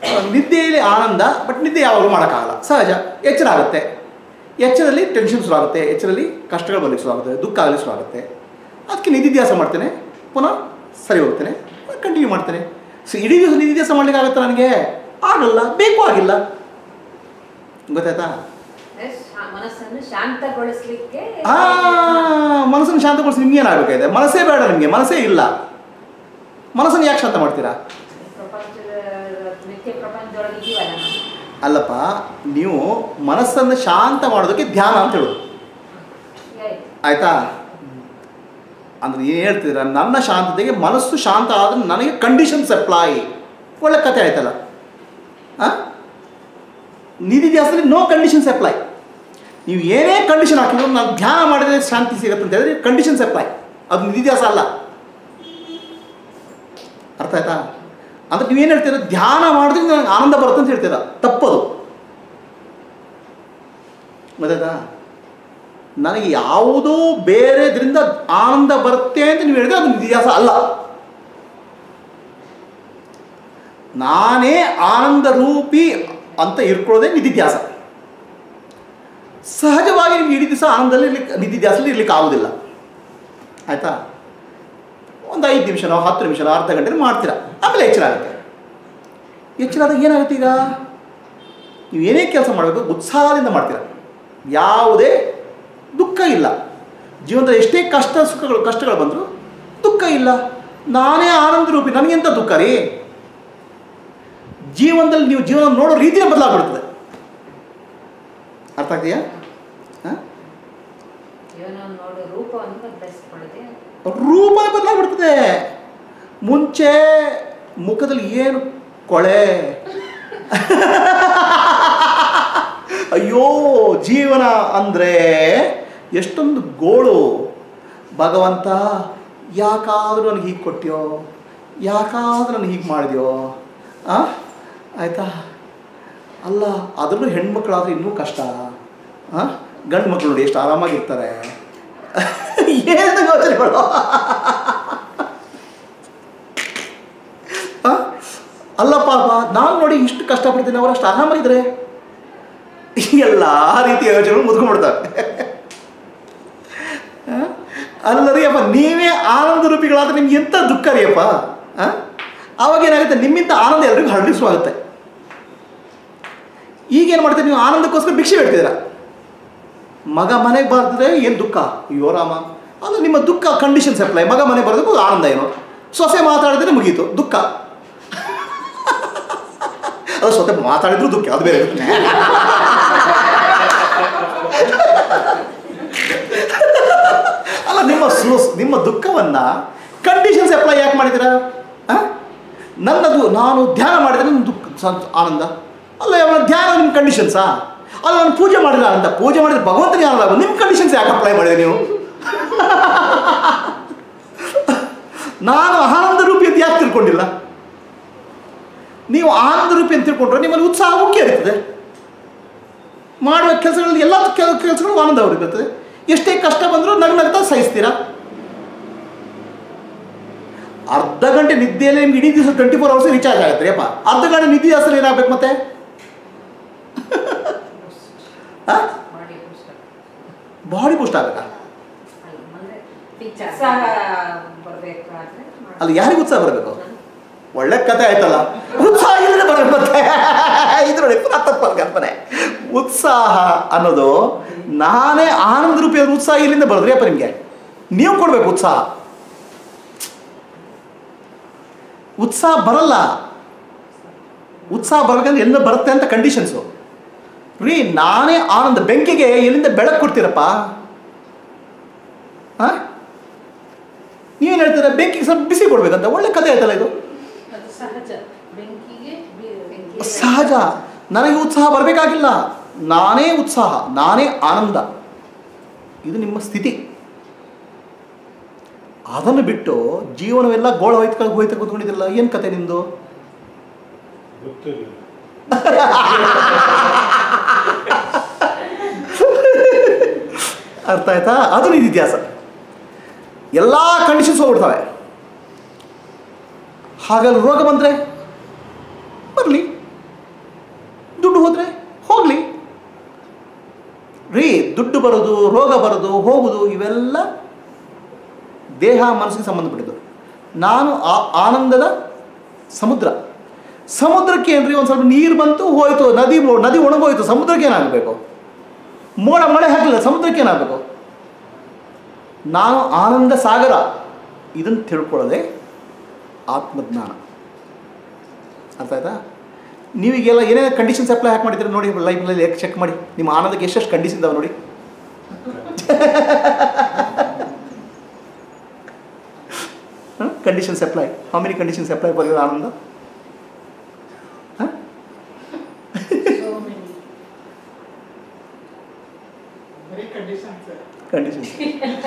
ನಿದ್ದೆಯಲ್ಲಿ ಆನಂದ ಬಟ್ ನಿದ್ದೆ ಯಾವಾಗಲೂ ಮಾಡೋಕ್ಕಾಗಲ್ಲ ಸಹಜ ಎಚ್ಚರ ಆಗುತ್ತೆ ಎಚ್ಚರಲ್ಲಿ ಟೆನ್ಷನ್ ಶುರು ಆಗುತ್ತೆ ಎಚ್ಚರಲ್ಲಿ ಕಷ್ಟಗಳು ಬರಲಿಕ್ಕೆ ಶುರು ಆಗುತ್ತೆ ದುಃಖ ಆಗಲಿಕ್ಕೆ ಶುರು ಆಗುತ್ತೆ ಅದಕ್ಕೆ ನಿಧಿಧ್ಯಾಸ ಮಾಡ್ತೇನೆ ಪುನಃ ಸರಿ ಹೋಗ್ತೇನೆ ಕಂಟಿನ್ಯೂ ಮಾಡ್ತೇನೆ ಸೊ ಇಡೀ ದಿವಸ ನಿಧಿಧ್ಯಾಸ ಮಾಡ್ಲಿಕ್ಕೆ ಆಗುತ್ತಾ ನನಗೆ ಆಗಲ್ಲ ಬೇಕು ಆಗಿಲ್ಲ ಗೊತ್ತಾಯ್ತಾ ಅಂದ್ರೆ ಶಾ- ಮನಸ್ಸನ್ನು ಶಾಂತಗೊಳಿಸ್ಲಿಕ್ಕೆ ಆ ಮನಸ್ಸನ್ನು ಶಾಂತಗೊಳಿಸಿ ನಿಮ್ಗೆ ಏನಾಗಬೇಕಾಗಿದೆ ಮನಸ್ಸೇ ಬೇಡ ನಿಮಗೆ ಮನಸ್ಸೇ ಇಲ್ಲ ಮನಸ್ಸನ್ನು ಯಾಕೆ ಶಾಂತ ಮಾಡ್ತೀರಾ ಪ್ರಪಂಚದ ನಿತ್ಯ ಪ್ರಪಂಚದೊಳಗೆ ಇದೀವಲ್ಲ ನಾವು ಅಲ್ಲಪ್ಪ ನೀವು ಮನಸ್ಸನ್ನು ಶಾಂತ ಮಾಡೋದಕ್ಕೆ ಧ್ಯಾನ ಅಂತ ಹೇಳೋದು ಆಯ್ತು. ಆಯ್ತಾ ಅಂದ್ರೆ ಏನು ಹೇಳ್ತಿದ್ದೀರ ನನ್ನ ಶಾಂತತೆಗೆ ಮನಸ್ಸು ಶಾಂತ ಆದರೆ ನನಗೆ ಕಂಡೀಷನ್ಸ್ ಅಪ್ಲೈ ಒಳ್ಳೆ ಕತೆ ಆಯ್ತಲ್ಲ ಆ ನಿಧಿಧ್ಯಾಸದಲ್ಲಿ ನೋ ಕಂಡೀಷನ್ಸ್ ಅಪ್ಲೈ ನೀವು ಏನೇ ಕಂಡೀಷನ್ ಹಾಕಿದ್ರು ನಾನು ಧ್ಯಾನ ಮಾಡಿದ್ರೆ ಶಾಂತಿ ಸಿಗುತ್ತೆ ಅಂತ ಹೇಳಿದ್ರೆ ಕಂಡೀಷನ್ಸ್ ಅಪ್ಲೈ ಅದು ನಿಧಿಧ್ಯಾಸ ಅಲ್ಲ ಅರ್ಥ ಆಯ್ತಾ ಅಂದ್ರೆ ನೀವೇನು ಹೇಳ್ತೀರ ಧ್ಯಾನ ಮಾಡಿದ್ರೆ ನನಗೆ ಆನಂದ ಬರುತ್ತೆ ಅಂತ ಹೇಳ್ತೀರ ತಪ್ಪದು ಗೊತ್ತಾಯ್ತಾ ನನಗೆ ಯಾವುದೋ ಬೇರೆದ್ರಿಂದ ಆನಂದ ಬರುತ್ತೆ ಅಂತ ನೀವು ಹೇಳಿದ್ರೆ ಅದು ನಿಧಿಧ್ಯಾಸ ಅಲ್ಲ ನಾನೇ ಆನಂದ ರೂಪಿ ಅಂತ ಇರ್ಕೊಳ್ಳೋದೇ ನಿಧಿಧ್ಯಾಸ ಸಹಜವಾಗಿ ನಿಮ್ಗೆ ಇಡೀ ದಿವಸ ಆನಂದದಲ್ಲಿ ಇರ್ಲಿಕ್ಕೆ ನಿಧಿಧ್ಯಾಸದಲ್ಲಿ ಇರ್ಲಿಕ್ಕೆ ಆಗೋದಿಲ್ಲ ಆಯಿತಾ ಒಂದು ಐದು ನಿಮಿಷನೋ ಹತ್ತು ನಿಮಿಷನೋ ಅರ್ಧ ಗಂಟೆ ಮಾಡ್ತೀರಾ ಆಮೇಲೆ ಎಚ್ಚರ ಆಗುತ್ತೆ ಎಚ್ಚರ ಆದಾಗ ಏನಾಗುತ್ತೆ ಈಗ ನೀವು ಏನೇ ಕೆಲಸ ಮಾಡಬೇಕು ಉತ್ಸಾಹದಿಂದ ಮಾಡ್ತೀರಾ ಯಾವುದೇ ದುಃಖ ಇಲ್ಲ ಜೀವನದಲ್ಲಿ ಎಷ್ಟೇ ಕಷ್ಟ ಸುಖಗಳು ಕಷ್ಟಗಳು ಬಂದರೂ ದುಃಖ ಇಲ್ಲ ನಾನೇ ಆನಂದ ರೂಪಿ ನನಗೆಂತ ದುಃಖ ರೀ ಜೀವನದಲ್ಲಿ ನೀವು ಜೀವನ ನೋಡೋ ರೀತಿಯೇ ಬದಲಾಗ್ಬಿಡ್ತದೆ ಅರ್ಥ ಆಗ್ತೀಯಾ ಹಾಂ ಜೀವನವನ್ನು ನೋಡೋ ರೂಪವನ್ನು ಬದಲಾಯಿಸಿಕೊಳ್ಳದೆ ರೂಪ ಬದಲಾಗ್ಬಿಡ್ತದೆ ಮುಂಚೆ ಮುಖದಲ್ಲಿ ಏನು ಕೊಳೆ ಅಯ್ಯೋ ಜೀವನ ಅಂದರೆ ಎಷ್ಟೊಂದು ಗೋಳು ಭಗವಂತ ಯಾಕಾದರೂ ನನಗೆ ಹೀಗೆ ಕೊಟ್ಟ್ಯೋ ಯಾಕಾದರೂ ನನಗೆ ಹೀಗೆ ಮಾಡಿದ್ಯೋ ಆ ಆಯಿತಾ ಅಲ್ಲ ಅದರಲ್ಲೂ ಹೆಣ್ಮಕ್ಳಾದ್ರೆ ಇನ್ನೂ ಕಷ್ಟ ಆ ಗಂಡು ಮಕ್ಕಳು ನೋಡಿ ಎಷ್ಟು ಆರಾಮಾಗಿರ್ತಾರೆ ಏನು ಯೋಚನೆಗಳು ಆ? ಅಲ್ಲ ಪಾಪ ನಾನು ನೋಡಿ ಇಷ್ಟು ಕಷ್ಟಪಡ್ತೀನಿ ಅವ್ರು ಅಷ್ಟು ಆರಾಮಾಗಿದ್ರೆ ಎಲ್ಲ ರೀತಿಯ ಯೋಚನೆಗಳು ಮುದ್ಕೊಂಡ್ಬಿಡ್ತವೆ ಆ? ಅಲ್ಲ ರೀ ಅಪ್ಪ ನೀವೇ ಆನಂದ ರೂಪಿಗಳಾದ್ರೆ ನಿಮ್ಗೆ ಎಂಥ ದುಃಖ ರೀ ಅಪ್ಪ ಆ? ಆವಾಗ ಏನಾಗುತ್ತೆ ನಿಮ್ಮಿಂದ ಆನಂದ ಎಲ್ರಿಗೂ ಹರಡಿಸುವಾಗುತ್ತೆ ಶುರುವಾಗುತ್ತೆ ಈಗೇನು ಮಾಡ್ತೀರಿ ನೀವು ಆನಂದಕ್ಕೋಸ್ಕರ ಭಿಕ್ಷೆ ಬೇಡ್ತಿದ್ದೀರಾ ಮಗ ಮನೆಗೆ ಬರ್ತಿದ್ರೆ ಏನು ದುಃಖ ಅಯ್ಯೋ ರಾಮ ಅಲ್ಲ ನಿಮ್ಮ ದುಃಖ ಕಂಡೀಷನ್ಸ್ ಅಪ್ಲೈ ಮಗ ಮನೆಗೆ ಬರೋದಕ್ಕೂ ಆನಂದ ಏನು ಸೊಸೆ ಮಾತಾಡಿದ್ರೆ ಮುಗೀತು ದುಃಖ ಅದು ಸೊಸೆ ಮಾತಾಡಿದ್ರು ದುಃಖ ಅದು ಬೇರೆ ಅಲ್ಲ ನಿಮ್ಮ ಸು ನಿಮ್ಮ ದುಃಖವನ್ನ ಕಂಡೀಷನ್ಸ್ ಅಪ್ಲೈ ಯಾಕೆ ಮಾಡಿದ್ದೀರಾ ಆ? ನನ್ನದು ನಾನು ಧ್ಯಾನ ಮಾಡಿದ್ರೆ ನನ್ನ ದುಃಖ ಸಂತ ಆನಂದ ಅಲ್ಲ ಅವನ ಧ್ಯಾನ ನಿಮ್ಮ ಕಂಡೀಷನ್ಸಾ ಅಲ್ಲ ನಾನು ಪೂಜೆ ಮಾಡಿಲ್ಲ ಆನಂದ ಪೂಜೆ ಮಾಡಿದ್ರೆ ಭಗವಂತನಿಗೆ ಆನಂದ ಆಗೋದು. ನಿಮ್ಮ ಕಂಡೀಷನ್ಸ್ ಯಾಕೆ ಅಪ್ಲೈ ಮಾಡಿದೆ ನೀವು ನಾನು ಆನಂದ ರೂಪಿ ಅಂತ ಯಾಕೆ ತಿಳ್ಕೊಂಡಿಲ್ಲ ನೀವು ಆನಂದ ರೂಪಿ ಅಂತ ತಿಳ್ಕೊಂಡ್ರೆ ನಿಮ್ಮಲ್ಲಿ ಉತ್ಸಾಹ ಮುಖ್ಯ ಇರ್ತದೆ ಮಾಡುವ ಕೆಲಸಗಳಲ್ಲಿ ಎಲ್ಲ ಕೆಲಸಗಳು ಆನಂದ ಬರ್ತದೆ ಎಷ್ಟೇ ಕಷ್ಟ ಬಂದರೂ ನಗ್ ನಗ್ತಾ ಸಹಿಸ್ತೀರಾ ಅರ್ಧ ಗಂಟೆ ನಿದ್ದೆಯಲ್ಲಿ ನಿಮ್ಗೆ ಇಡೀ ದಿವಸ ಟ್ವೆಂಟಿ ಫೋರ್ ಅವರ್ಸ್ ರೀಚಾರ್ಜ್ ಆಗುತ್ತೆ ಅಪ್ಪ ಅರ್ಧ ಗಂಟೆ ನಿದ್ದೆ ಹೆಸರು ಏನಾಗಬೇಕು ಮತ್ತೆ ಮಾಡಿ ಪುಸ್ತಕ ಬಾಡಿ ಬೂಸ್ಟ್ ಆಗಬೇಕಾ ಅಂದ್ರೆ ಉತ್ಸಾಹ ಬರ್ಬೇಕಾದ್ರೆ ಮಾಡು. ಅಲ್ಲಿ ಯಾರಿಗೆ ಉತ್ಸಾಹ ಬರಬೇಕು ಒಳ್ಳೆ ಕತೆ ಆಯ್ತಲ್ಲ ಉತ್ಸಾಹ ಇಲ್ಲದೆ ಬರಬೇಕು ಮತ್ತೆ ಇದು ನೋಡಿ ಪುನಃ ತಪ್ಪ ಕಲ್ಪನೆ ಉತ್ಸಾಹ ಅನ್ನೋದು ನಾನೇ ಆನಂದ ರೂಪಿಯ ಉತ್ಸಾಹ ಇಲ್ಲಿಂದ ಬರೋದ್ರಿ ಅಪ್ಪ ನಿಮಗೆ ನೀವು ಕೊಡ್ಬೇಕು ಉತ್ಸಾಹ ಉತ್ಸಾಹ ಬರಲ್ಲ ಉತ್ಸಾಹ ಬರ್ಬೇಕಂದ್ರೆ ಎಲ್ಲ ಬರುತ್ತೆ ಅಂತ ಕಂಡೀಷನ್ಸು ರೀ ನಾನೇ ಆನಂದ ಬೆಂಕಿಗೆ ಎಲ್ಲಿಂದ ಬೆಳಕು ಕೊಡ್ತೀರಪ್ಪ ಹಾಂ ನೀವೇನು ಹೇಳ್ತೀರ ಬೆಂಕಿಗೆ ಸ್ವಲ್ಪ ಬಿಸಿ ಕೊಡ್ಬೇಕಂತ ಒಳ್ಳೆ ಕಥೆ ಆಯ್ತಲ್ಲ ಇದು ಅದು ಸಹಜ ಬೆಂಕಿಗೆ ಬಿ- ಬೆಂಕಿ ಸಹಜ ನನಗೆ ಉತ್ಸಾಹ ಬರಬೇಕಾಗಿಲ್ಲ ನಾನೇ ಉತ್ಸಾಹ ನಾನೇ ಆನಂದ ಇದು ನಿಮ್ಮ ಸ್ಥಿತಿ ಅದನ್ನು ಬಿಟ್ಟು ಜೀವನವೆಲ್ಲ ಗೋಳ ಹೋಯ್ತು ಹೋಯ್ತು ಕೂತ್ಕೊಂಡಿದ್ದಿಲ್ಲ ಏನು ಕತೆ ನಿಮ್ಮದು ಗೊತ್ತಿಲ್ಲ ಅರ್ಥ ಆಯ್ತಾ ಅದು ನಿನ್ನ ಇತಿಹಾಸ ಎಲ್ಲ ಕಂಡೀಷನ್ಸ್ ಹೋಗ್ಬಿಡ್ತವೆ ಹಾಗಾಗಿ ರೋಗ ಬಂದರೆ ಬರಲಿ ದುಡ್ಡು ಬರೋದು ರೋಗ ಬರೋದು ಹೋಗುದು ಇವೆಲ್ಲ ದೇಹ ಮನಸ್ಸಿಗೆ ಸಂಬಂಧಪಟ್ಟಿದ್ದು ನಾನು ಆ ಆನಂದದ ಸಮುದ್ರ ಸಮುದ್ರಕ್ಕೆ ಏನ್ರಿ ಒಂದು ಸ್ವಲ್ಪ ನೀರು ಬಂತು ಹೋಯ್ತು ನದಿ ನದಿ ಒಣಗೋಯ್ತು ಸಮುದ್ರಕ್ಕೆ ಏನಾಗಬೇಕು ಮೋಡ ಮಳೆ ಹಾಕಲಿಲ್ಲ ಸಮುದ್ರಕ್ಕೆ ಏನಾಗಬೇಕು ನಾನು ಆನಂದ ಸಾಗರ ಇದನ್ನು ತಿಳ್ಕೊಳ್ಳೋದೆ ಆತ್ಮಜ್ಞಾನ ಅರ್ಥ ಆಯ್ತಾ ನೀವೀಗೆಲ್ಲ ಏನೇನು ಕಂಡೀಷನ್ಸ್ ಅಪ್ಲೈ ಹಾಕಿ ಮಾಡಿದ್ರೆ ನೋಡಿ ಲೈಫ್ನಲ್ಲಿ ಚೆಕ್ ಮಾಡಿ ನಿಮ್ಮ ಆನಂದಕ್ಕೆ ಎಷ್ಟೆಷ್ಟು ಕಂಡೀಷನ್ ಇದಾವೆ ನೋಡಿ conditions apply how many conditions apply for your ಆನಂದ So many. Very conditions, sir. Conditions